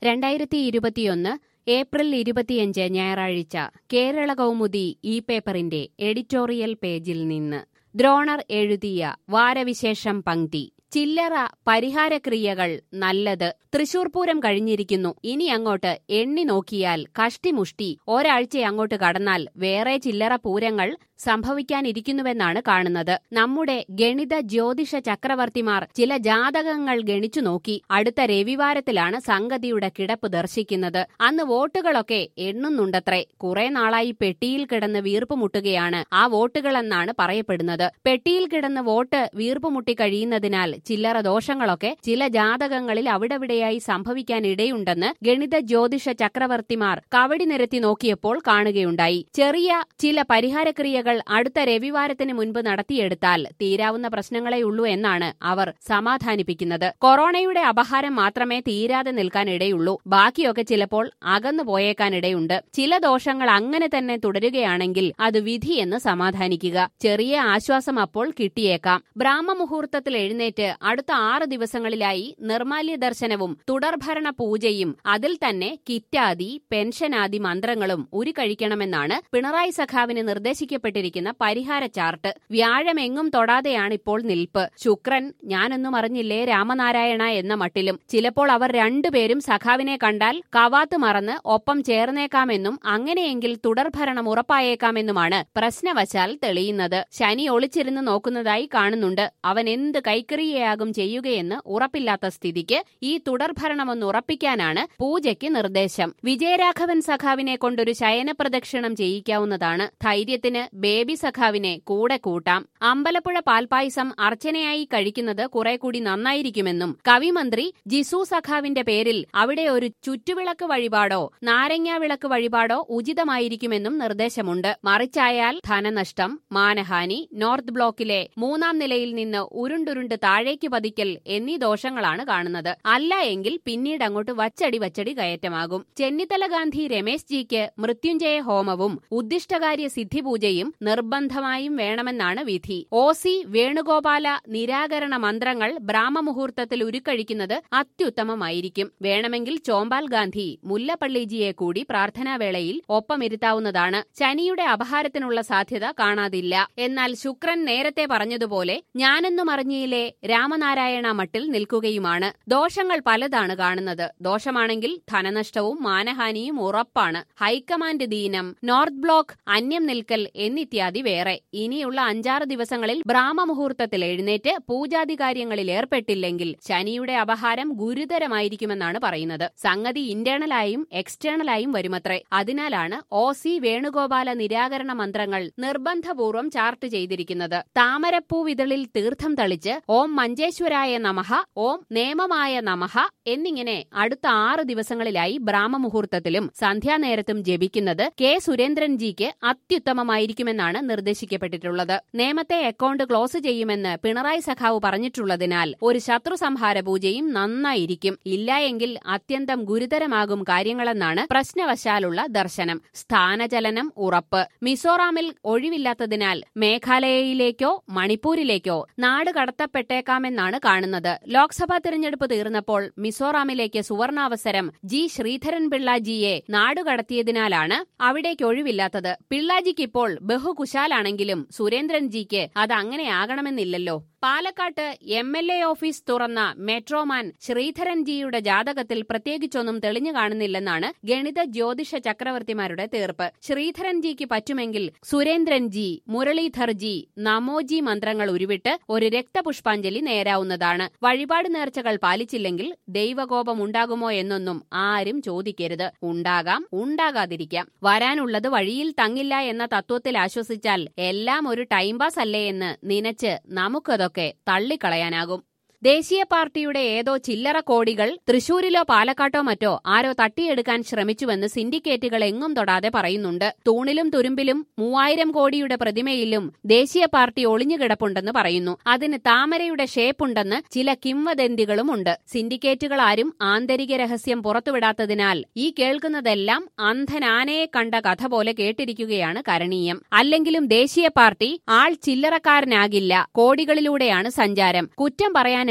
രണ്ടായിരത്തി ഇരുപത്തിയൊന്ന് ഏപ്രിൽ ഇരുപത്തിയഞ്ച് ഞായറാഴ്ച കേരള കൗമുദി ഈ പേപ്പറിന്റെ എഡിറ്റോറിയൽ പേജിൽ നിന്ന് ദ്രോണർ എഴുതിയ വാരവിശേഷം പങ്ക്തി ചില്ലറ പരിഹാരക്രിയകൾ നല്ലത് തൃശൂർ പൂരം കഴിഞ്ഞിരിക്കുന്നു ഇനി അങ്ങോട്ട് എണ്ണി നോക്കിയാൽ കഷ്ടിമുഷ്ടി ഒരാഴ്ച അങ്ങോട്ട് കടന്നാൽ വേറെ ചില്ലറ പൂരങ്ങൾ സംഭവിക്കാനിരിക്കുന്നുവെന്നാണ് കാണുന്നത് നമ്മുടെ ഗണിത ജ്യോതിഷ ചക്രവർത്തിമാർ ചില ജാതകങ്ങൾ ഗണിച്ചു നോക്കി അടുത്ത രവിവാരത്തിലാണ് സംഗതിയുടെ കിടപ്പ് ദർശിക്കുന്നത് അന്ന് വോട്ടുകളൊക്കെ എണ്ണുന്നുണ്ടത്രേ കുറെ നാളായി പെട്ടിയിൽ കിടന്ന് വീർപ്പുമുട്ടുകയാണ് ആ വോട്ടുകളെന്നാണ് പറയപ്പെടുന്നത് പെട്ടിയിൽ കിടന്ന് വോട്ട് വീർപ്പുമുട്ടി കഴിയുന്നതിനാൽ ചില്ലറ ദോഷങ്ങളൊക്കെ ചില ജാതകങ്ങളിൽ അവിടെവിടെയായി സംഭവിക്കാനിടയുണ്ടെന്ന് ഗണിത ജ്യോതിഷ ചക്രവർത്തിമാർ കവടി നിരത്തി നോക്കിയപ്പോൾ കാണുകയുണ്ടായി ചെറിയ ചില പരിഹാരക്രിയകൾ അടുത്ത രവിവാരത്തിന് മുൻപ് നടത്തിയെടുത്താൽ തീരാവുന്ന പ്രശ്നങ്ങളെ ഉള്ളൂ എന്നാണ് അവർ സമാധാനിപ്പിക്കുന്നത് കൊറോണയുടെ അപഹാരം മാത്രമേ തീരാതെ നിൽക്കാനിടയുള്ളൂ ബാക്കിയൊക്കെ ചിലപ്പോൾ അകന്നു പോയേക്കാനിടയുണ്ട് ചില ദോഷങ്ങൾ അങ്ങനെ തന്നെ തുടരുകയാണെങ്കിൽ അത് വിധിയെന്ന് സമാധാനിക്കുക ചെറിയ ആശ്വാസം അപ്പോൾ കിട്ടിയേക്കാം ബ്രാഹ്മമുഹൂർത്തത്തിൽ എഴുന്നേറ്റ് അടുത്ത ആറ് ദിവസങ്ങളിലായി നിർമാല്യ ദർശനവും തുടർഭരണ പൂജയും അതിൽ തന്നെ കിറ്റാദി പെൻഷനാദി മന്ത്രങ്ങളും ഉരുകഴിക്കണമെന്നാണ് പിണറായി സഖാവിന് നിർദ്ദേശിക്കപ്പെട്ടിരിക്കുന്ന പരിഹാര ചാർട്ട് വ്യാഴമെങ്ങും തൊടാതെയാണ് ഇപ്പോൾ നിൽപ്പ് ശുക്രൻ ഞാനൊന്നും അറിഞ്ഞില്ലേ രാമനാരായണ എന്ന മട്ടിലും ചിലപ്പോൾ അവർ രണ്ടുപേരും സഖാവിനെ കണ്ടാൽ കവാത്ത് മറന്ന് ഒപ്പം ചേർന്നേക്കാമെന്നും അങ്ങനെയെങ്കിൽ തുടർഭരണം ഉറപ്പായേക്കാമെന്നുമാണ് പ്രശ്നവശാൽ തെളിയുന്നത് ശനി ഒളിച്ചിരുന്ന് നോക്കുന്നതായി കാണുന്നുണ്ട് അവൻ എന്ത് കൈക്കറിയാകും ചെയ്യുകയെന്ന് ഉറപ്പില്ലാത്ത സ്ഥിതിക്ക് ഈ തുടർഭരണമൊന്ന് ഉറപ്പിക്കാനാണ് പൂജയ്ക്ക് നിർദ്ദേശം വിജയരാഘവൻ സഖാവിനെ കൊണ്ടൊരു ശയന പ്രദക്ഷിണം ചെയ്യിക്കാവുന്നതാണ് ധൈര്യത്തിന് ബേബി സഖാവിനെ കൂടെ കൂട്ടാം അമ്പലപ്പുഴ പാൽപായസം അർച്ചനയായി കഴിക്കുന്നത് കുറെ കൂടി നന്നായിരിക്കുമെന്നും കവിമന്ത്രി ജിസു സഖാവിന്റെ പേരിൽ അവിടെ ഒരു ചുറ്റുവിളക്ക് വഴിപാടോ നാരങ്ങാ വിളക്ക് വഴിപാടോ ഉചിതമായിരിക്കുമെന്നും നിർദ്ദേശമുണ്ട് മറിച്ചായാൽ ധനനഷ്ടം മാനഹാനി നോർത്ത് ബ്ലോക്കിലെ മൂന്നാം നിലയിൽ നിന്ന് ഉരുണ്ടുരുണ്ട് താഴേക്ക് പതിക്കൽ എന്നീ ദോഷങ്ങളാണ് കാണുന്നത് അല്ല എങ്കിൽ പിന്നീട് അങ്ങോട്ട് വച്ചടി വച്ചടി കയറ്റമാകും ചെന്നിത്തല ഗാന്ധി രമേശ് ജിക്ക് മൃത്യുഞ്ജയ ഹോമവും ഉദ്ദിഷ്ടകാര്യ സിദ്ധിപൂജയും നിർബന്ധമായും വേണമെന്നാണ് വിധി ഒ സി വേണുഗോപാല നിരാകരണ മന്ത്രങ്ങൾ ബ്രാഹ്മമുഹൂർത്തത്തിൽ ഉരുക്കഴിക്കുന്നത് അത്യുത്തമമായിരിക്കും വേണമെങ്കിൽ ചോമ്പാൽ ഗാന്ധി മുല്ലപ്പള്ളിജിയെ കൂടി പ്രാർത്ഥനാവേളയിൽ ഒപ്പമിരുത്താവുന്നതാണ് ശനിയുടെ അപഹാരത്തിനുള്ള സാധ്യത കാണാതില്ല എന്നാൽ ശുക്രൻ നേരത്തെ പറഞ്ഞതുപോലെ ഞാനെന്നും അറിഞ്ഞിയിലെ രാമനാരായണ മട്ടിൽ നിൽക്കുകയുമാണ് ദോഷങ്ങൾ പലതാണ് കാണുന്നത് ദോഷമാണെങ്കിൽ ധനനഷ്ടവും മാനഹാനിയും ഉറപ്പാണ് ഹൈക്കമാൻഡ് ദീനം നോർത്ത് ബ്ലോക്ക് അന്യം നിൽക്കൽ എന്നിത്യാദി വേറെ ഇനിയുള്ള അഞ്ചാറ് ദിവസങ്ങളിൽ ബ്രാഹ്മമുഹൂർത്തത്തിൽ എഴുന്നേറ്റ് പൂജാതി കാര്യങ്ങളിൽ ഏർപ്പെട്ടില്ലെങ്കിൽ ശനിയുടെ അപഹാരം ഗുരുതരമായിരിക്കുമെന്നാണ് പറയുന്നത് സംഗതി ഇന്റേണലായും എക്സ്റ്റേണലായും വരുമത്രേ അതിനാലാണ് ഒ സി വേണുഗോപാല നിരാകരണ മന്ത്രങ്ങൾ നിർബന്ധപൂർവ്വം ചാർട്ട് ചെയ്തിരിക്കുന്നത് താമരപ്പൂവിതളിൽ തീർത്ഥം തളിച്ച് ഓം മഞ്ചേശ്വരായ നമഃ ഓം നേമമായ നമഃ എന്നിങ്ങനെ അടുത്ത ആറ് ദിവസങ്ങളിലായി ബ്രാഹ്മമുഹൂർത്തത്തിലും സന്ധ്യാനേരത്തും ജപിക്കുന്നത് കെ സുരേന്ദ്രൻജിക്ക് അത്യുത്തമമായിരിക്കുമെന്നാണ് നിർദ്ദേശിക്കപ്പെട്ടിട്ടുള്ളത് നേമത്തെ അക്കൗണ്ട് ക്ലോസ് ചെയ്യുമെന്ന് പിണറായി സഖാവ് പറഞ്ഞിട്ടുള്ളതിനാൽ ഒരു ശത്രു സംഹാര പൂജയും നന്നായിരിക്കും ഇല്ല എങ്കിൽ അത്യന്തം ഗുരുതരമാകും കാര്യങ്ങളെന്നാണ് പ്രശ്നവശാലുള്ള ദർശനം സ്ഥാനചലനം ഉറപ്പ് മിസോറാമിൽ ഒഴിവില്ലാത്തതിനാൽ മേഘാലയയിലേക്കോ മണിപ്പൂരിലേക്കോ നാട് കടത്തപ്പെട്ടേക്കാമെന്നാണ് കാണുന്നത് ലോക്സഭാ തിരഞ്ഞെടുപ്പ് തീർന്നപ്പോൾ മിസോറാമിലേക്ക് സുവർണാവസരം ജി ശ്രീധരൻ പിള്ളാജിയെ നാടുകടത്തിയതിനാലാണ് അവിടേക്ക് ഒഴിവില്ലാത്തത് പിള്ളാജിക്കിപ്പോൾ ബഹുകുശാലാണെങ്കിലും സുരേന്ദ്രൻജിക്ക് അത് അങ്ങനെയാകണമെന്നില്ലല്ലോ പാലക്കാട്ട് എം എൽ എ ഓഫീസ് തുറന്ന മെട്രോമാൻ ശ്രീധരൻജിയുടെ ജാതകത്തിൽ പ്രത്യേകിച്ചൊന്നും തെളിഞ്ഞു കാണുന്നില്ലെന്നാണ് ഗണിത ജ്യോതിഷ ചക്രവർത്തിമാരുടെ തീർപ്പ് ശ്രീധരൻജിക്ക് പറ്റുമെങ്കിൽ സുരേന്ദ്രൻജി മുരളീധർജി നമോജി മന്ത്രങ്ങൾ ഉരുവിട്ട് ഒരു രക്തപുഷ്പാഞ്ജലി നേരാവുന്നതാണ് വഴിപാട് നേർച്ചകൾ പാലിച്ചില്ലെങ്കിൽ ദൈവകോപം ഉണ്ടാകുമോ എന്നൊന്നും ആരും ചോദിക്കരുത് ഉണ്ടാകാം ഉണ്ടാകാതിരിക്കാം വരാനുള്ളത് വഴിയിൽ തങ്ങില്ല എന്ന തത്വത്തിൽ ആശ്വസിച്ചാൽ എല്ലാം ഒരു ടൈം പാസ് അല്ലേ എന്ന് നനച്ച് നമുക്കതൊക്കെ തള്ളിക്കളയാനാകും ദേശീയ പാർട്ടിയുടെ ഏതോ ചില്ലറ കോടികൾ തൃശൂരിലോ പാലക്കാട്ടോ മറ്റോ ആരോ തട്ടിയെടുക്കാൻ ശ്രമിച്ചുവെന്ന് സിൻഡിക്കേറ്റുകൾ എങ്ങും തൊടാതെ പറയുന്നുണ്ട് തൂണിലും തുരുമ്പിലും മൂവായിരം കോടിയുടെ പ്രതിമയിലും ദേശീയ പാർട്ടി ഒളിഞ്ഞുകിടപ്പുണ്ടെന്ന് പറയുന്നു അതിന് താമരയുടെ ഷേപ്പുണ്ടെന്ന് ചില കിംവദന്തികളും ഉണ്ട് സിൻഡിക്കേറ്റുകൾ ആരും ആന്തരിക രഹസ്യം പുറത്തുവിടാത്തതിനാൽ ഈ കേൾക്കുന്നതെല്ലാം അന്ധനാനയെ കണ്ട കഥ പോലെ കേട്ടിരിക്കുകയാണ് കരണീയം അല്ലെങ്കിലും ദേശീയ പാർട്ടി ആൾ ചില്ലറക്കാരനാകില്ല കോടികളിലൂടെയാണ് സഞ്ചാരം കുറ്റം പറയാൻ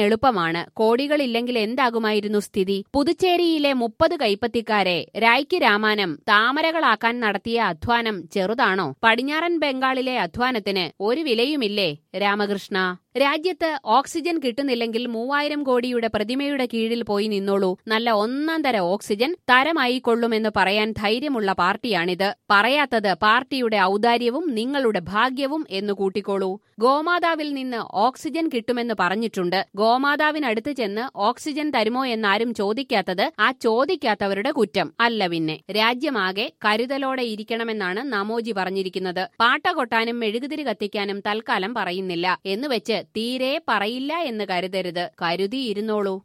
എളുപ്പമാണ് കോടികളില്ലെങ്കിൽ എന്താകുമായിരുന്നു സ്ഥിതി പുതുച്ചേരിയിലെ മുപ്പത് കൈപ്പത്തിക്കാരെ രായ്ക്ക് രാമാനം താമരകളാക്കാൻ നടത്തിയ അധ്വാനം ചെറുതാണോ പടിഞ്ഞാറൻ ബംഗാളിലെ അധ്വാനത്തിന് ഒരു വിലയുമില്ലേ രാമകൃഷ്ണ രാജ്യത്ത് ഓക്സിജൻ കിട്ടുന്നില്ലെങ്കിൽ മൂവായിരം കോടിയുടെ പ്രതിമയുടെ കീഴിൽ പോയി നിന്നോളൂ നല്ല ഒന്നാം തര ഓക്സിജൻ തരമായിക്കൊള്ളുമെന്ന് പറയാൻ ധൈര്യമുള്ള പാർട്ടിയാണിത് പറയാത്തത് പാർട്ടിയുടെ ഔദാര്യവും നിങ്ങളുടെ ഭാഗ്യവും എന്ന് കൂട്ടിക്കോളൂ ഗോമാതാവിൽ നിന്ന് ഓക്സിജൻ കിട്ടുമെന്ന് പറഞ്ഞിട്ടുണ്ട് ഗോമാതാവിനടുത്ത് ചെന്ന് ഓക്സിജൻ തരുമോ എന്നാരും ചോദിക്കാത്തത് ആ ചോദിക്കാത്തവരുടെ കുറ്റം അല്ല പിന്നെ രാജ്യമാകെ കരുതലോടെ ഇരിക്കണമെന്നാണ് നമോജി പറഞ്ഞിരിക്കുന്നത് പാട്ട കൊട്ടാനും മെഴുകുതിരി കത്തിക്കാനും തൽക്കാലം പറയുന്നില്ല എന്നുവെച്ച് തീരെ പറയില്ല എന്ന് കരുതരുത് കരുതിയിരുന്നോളൂ